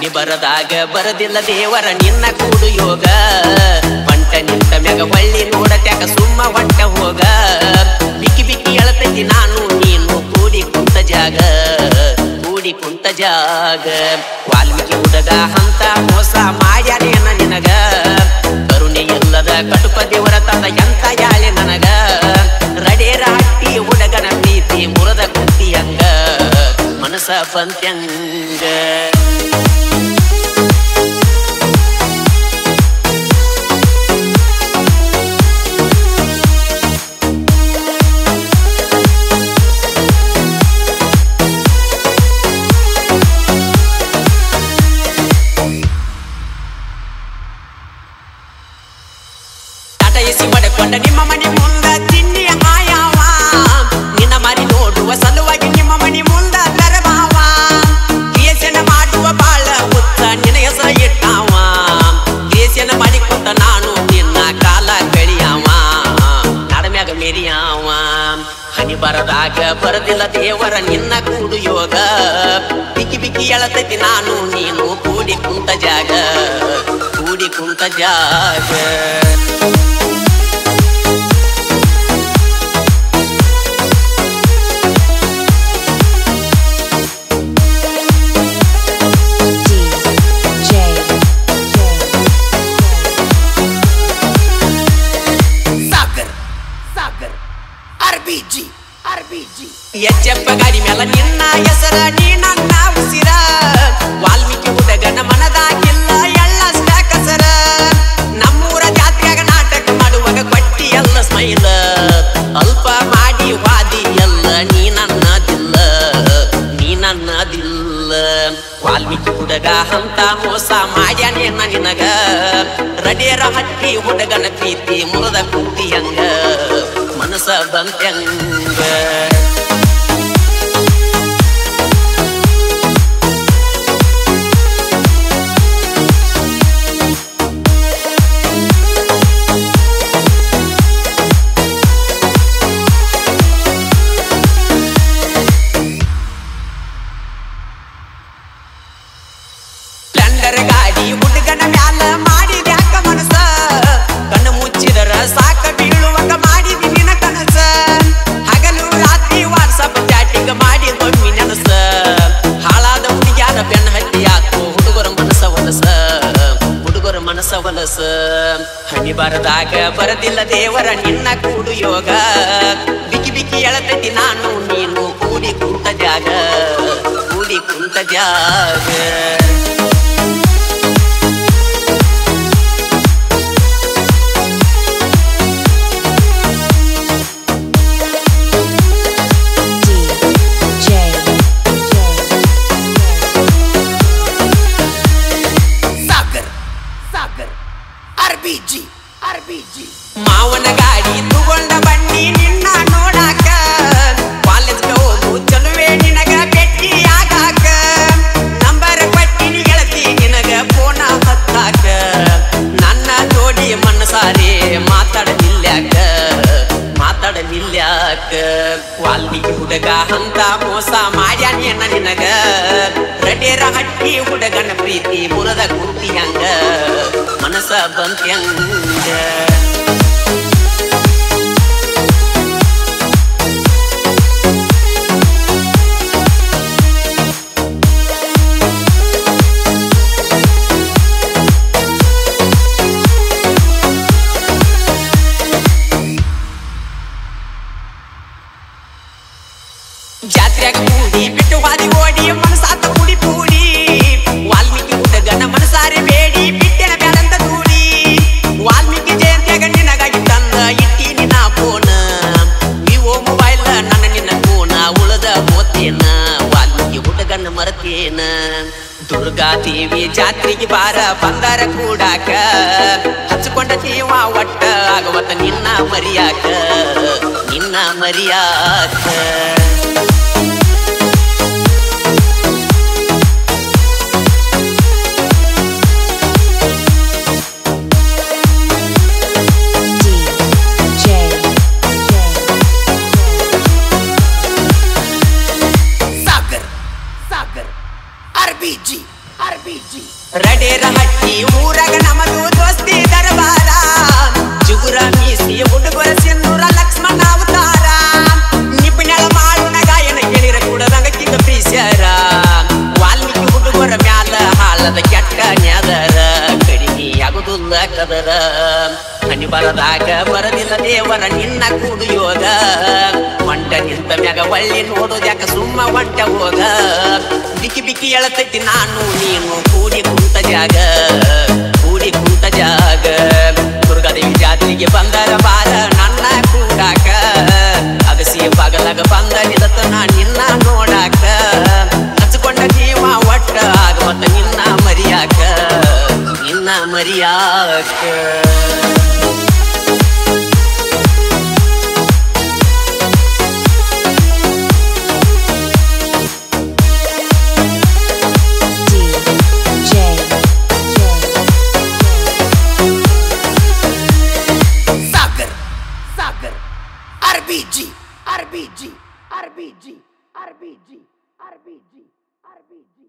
ಹನಿ ಬರದಾಗ ಬರದಿಲ್ಲ ದೇವರ ನಿನ್ನ ಕೂಡು ಯೋಗ ಹೊಂಟ ನಿಂತ ಮ್ಯಾಗ ಹೊಳ್ಳಿ ನೋಡತ್ಯಾಕ ಸುಮ್ಮ ಹೊಂಟ ಹೋಗ ಬಿಕ್ಕಿ ಬಿಕ್ಕಿ ಎಳತೈತಿ ನಾನು ನೀನು ಕೂಡಿ ಕುಂತ ಜಾಗ ಕೂಡಿ ಕುಂತ ಜಾಗ ವಾಲ್ಮೀಕಿ ಹುಡುಗ ಹಂತ ಮೋಸ ಮಾಡ್ಯಾನೇನ ನಿನಗ ಕರುಣೆ ಇಲ್ಲದ ಕಟುಕ ದೇವರ ತಂದ ಎಂತ ಯಾಳೆ ನನಗ ರಡೇರ ಹಟ್ಟಿ ಹುಡುಗನ ಪ್ರೀತಿ ಮುರದ ಕುಂತಿ ಹಂಗ ಮನಸ ಬಂತ್ಯಂಗ ಟಾಟ ಎಸಿ ಮಡಕೊಂಡ ನಿಮ್ಮ ಮನೆ ಮುಂದ ತಿನ್ನಿ ಆಯಾವ ನಿನ್ನ ಮರಿ ನೋಡುವ ಸಲುವಾಗಿ ನಿಮ್ಮ ಮನೆ ಮುಂದ ತರಬಾವ ಕೇಸನ ಮಾಡುವ ಬಾಳ ಮುತ್ತ ನಿನ್ನ ಹೆಸರ ಇಟ್ಟಾವ ಕೇಸನ ಮಾಡಿಕೊಂಡ ನಾನು ನಿನ್ನ ಕಾಲ ಕಳಿಯಾವ ನಡಮ್ಯಾಗ ಮೆರಿಯಾವ ಹನಿ ಬರದಾಗ ಬರದಿಲ್ಲ ದೇವರ ನಿನ್ನ ಕೂಡು ಯೋಗ ಬಿಕ್ಕಿ ಬಿಕ್ಕಿ ಎಳತೈತಿ ನಾನು ನೀನು ಕೂಡಿ ಕುಂತ ಜಾಗ ಕೂಡಿ ಕುಂತ ಜಾಗ ಸಾಗರ್ ಸಾಗರ್ ಆರ್ಬಿಜಿ ಆರ್ಬಿಜಿ ಎಚ್ಚಪ್ಪ ಗಾಡಿ ಮ್ಯಾಲ ನಿನ್ನ ಹೆಸರ ನೀ ನನ್ನ ಉಸಿರ ವಾಲ್ಮೀಕಿ ಹುಡುಗನ ಮನದಾಗಿಲ್ಲ ಎಳ್ಳಷ್ಟ ಕಸರ ನಮ್ಮೂರ ಜಾತ್ರೆಯಾಗ ನಾಟಕ ಮಾಡುವಾಗ ಕೊಟ್ಟಿ ಎಲ್ಲ ಸ್ಮೈಲ ಅಲ್ಪ ಮಾಡಿ ವಾದಿ ಎಲ್ಲ ನೀ ನನ್ನದಿಲ್ಲ ನೀ ನನ್ನದಿಲ್ಲ ವಾಲ್ಮೀಕಿ ಹುಡುಗ ಅಂತ ಮೋಸ ಮಾಡ್ಯಾನೇನ ನಿನಗ ರಡೇರ ಹಟ್ಟಿ ಹುಡುಗನ ಪ್ರೀತಿ ಮುರದ ಕುಂತಿ ಹಂಗ ಮನಸ ಬಂತ್ಯಂಗ ಸ್ಪ್ಲೆಂಡರ್ ಗಾಡಿ ಹುಡುಗನ ಮ್ಯಾಲ ಮಾಡಿದ್ಯಾಕ ಮನಸ ಕಣ್ಣು ಮುಚ್ಚಿದರ ಸಾಕ ಬೀಳುವಂಗ ಮಾಡಿದಿ ನಿನ ಕನಸ ಹಗಲು ರಾತ್ರಿ ವಾಟ್ಸಪ್ ಚಾಟಿಂಗ್ ಮಾಡಿ ಒಮ್ಮಿ ನೆನಸ ಹಾಳಾದ ಹುಡುಗ್ಯಾರ ಬೆನ್ನ ಹತ್ತಿ ಆತು ಹುಡುಗರ ಮನಸ ಹೊಲಸ ಹುಡುಗರ ಮನಸ ಹೊಲಸ ಹಣಿ ಬರದಾಗ ಬರದಿಲ್ಲ ದೇವರ ನಿನ್ನ ಕೂಡು ಯೋಗ ಬಿಕ್ಕಿ ಬಿಕ್ಕಿ ಎಳತೈತಿ ನಾನು ನೀನು ಕೂಡಿ ಕುಂತ ಜಾಗ ಕೂಡಿ ಕುಂತ ಜಾಗ ಸಾಗರ್ ಸಾಗರ್ ಆರ್ಬಿಜಿ ಆರ್ಬಿಜಿ ಮಾವನ ಗಾಡಿ ತಗೊಂಡ ಬನ್ನಿ ನಿನ್ನ ನೋಡಾಕ ಕಾಲೇಜ್ ಹೋಗು ಚಲುವೆ ನಿನಗ ಭೇಟಿ ಆಗಾಕ ನಂಬರ್ ಕೊಟ್ಟಿನಿ ಗೆಳತಿ ನಿನಗ ಫೋನ ಹತ್ತಾಕ ನನ್ನ ಜೋಡಿ ಮನಸಾರೆ ಮಾತಾಡಲಿಲ್ಯಾಕ ಮಾತಾಡಲಿಲ್ಯಾಕ ವಾಲ್ಮೀಕಿ ಹುಡುಗ ಅಂತ ಮೋಸ ಮಾಡ್ಯಾನೇನ ನಿನಗ ರಡೇರ ಹಟ್ಟಿ ಹುಡುಗನ ಪ್ರೀತಿ ಮುರದ ಕುಂತಿ ಹಂಗ ಮನಸ ಬಂತ್ಯಂಗ ಜಾತ್ರೆಯಾಗ ಕೂಡಿ ಬಿಟ್ಟು ಹಾದಿ ಓಡಿ ಮನಸಾತ ಕೂಡಿ ಕೂಡಿ ವಾಲ್ಮೀಕಿ ಹುಡುಗನ ಮನಸಾರೆ ಬೇಡಿ ಬಿಟ್ಟೆನ ಬ್ಯಾಡಂತ ದೂಡಿ ವಾಲ್ಮೀಕಿ ಜಯಂತಿಯಾಗ ನಿನಗಾಗಿ ತಂದ ಇಟ್ಟಿ ನಿನ್ನ ಫೋನ ವಿವೋ ಮೊಬೈಲ್ ನನ್ನ ನಿನ್ನ ಫೋನ ಉಳದ ಹೋತೇನ ವಾಲ್ಮೀಕಿ ಹುಡುಗನ ಮರತೇನ ದುರ್ಗಾ ದೇವಿ ಜಾತ್ರೆಗೆ ಬಾರ ಬಂದಾರ ಕೂಡಾಕ ಹಚ್ಕೊಂಡ ಜೀವ ಒಟ್ಟ ಆಗವತ್ತ ನಿನ್ನ ಮರಿಯಾಕ ನಿನ್ನ ಮರಿಯಾಕ ಸಾಗರ್ ಸಾಗರ್ ಆರ್ಬಿಜಿ ಆರ್ಬಿಜಿ ರಡೇರ ಹಟ್ಟಿ ಊರಾಗ ನಮದು ದೋಸ್ತಿ ದರಬಾರ ಜುಗುರ ಮೀಸಿ ಹುಡುಗರ ಸಿಂಧೂರ ಲಕ್ಷ್ಮಣ ಅವತಾರ ನಿಪಿಣಳ ಮಾಡುಣ ಗಾಯನ ಕೇಳಿರ ಕೂಡ ರಂಗಕ್ಕಿಂತ ಪ್ರೀಸ್ಯಾರ ವಾಲ್ಮೀಕಿ ಹುಡುಗರ ಮ್ಯಾಲ ಹಾಲದ ಕೆಟ್ಟ ನ್ಯಾದರ ಕಡಿಮೆ ಆಗುದಿಲ್ಲ ಕದರ ಹನಿ ಬರದಾಗ ಬರದಿಲ್ಲ ದೇವರ ನಿನ್ನ ಕೂಡು ಯೋಗ ಒಂಟ ನಿಂತ ಮ್ಯಾಗ ಒಳ್ಳೆ ನೋಡೋದ್ಯಾಕ ಸುಮ್ಮ ಒಂಟ ಹೋಗ ಬಿಕ್ಕಿ ಬಿಕ್ಕಿ ಎಳತೈತಿ ನಾನು ನೀನು ಕೂಡಿ ಕುಂತ ಜಾಗ ಕೂಡಿ ಕುಂತ ಜಾಗ ದುರ್ಗಾದೇವಿ ಜಾತ್ರೆಗೆ ಬಂದರ ಬಾರ ನನ್ನ ಕೂಡಾಕ ಅಗಸಿ ಬಾಗಲಾಗ ಬಂದ ನಿಲತನ ನಿನ್ನ ನೋಡಾಕ ಹಚ್ಕೊಂಡ ಜೀವ ಒಟ್ಟ ಆಗಮತ್ತ ನಿನ್ನ ಮರಿಯಾಕ ನಿನ್ನ ಮರಿಯಾಕ Sagar Sagar RBG RBG RBG RBG RBG RBG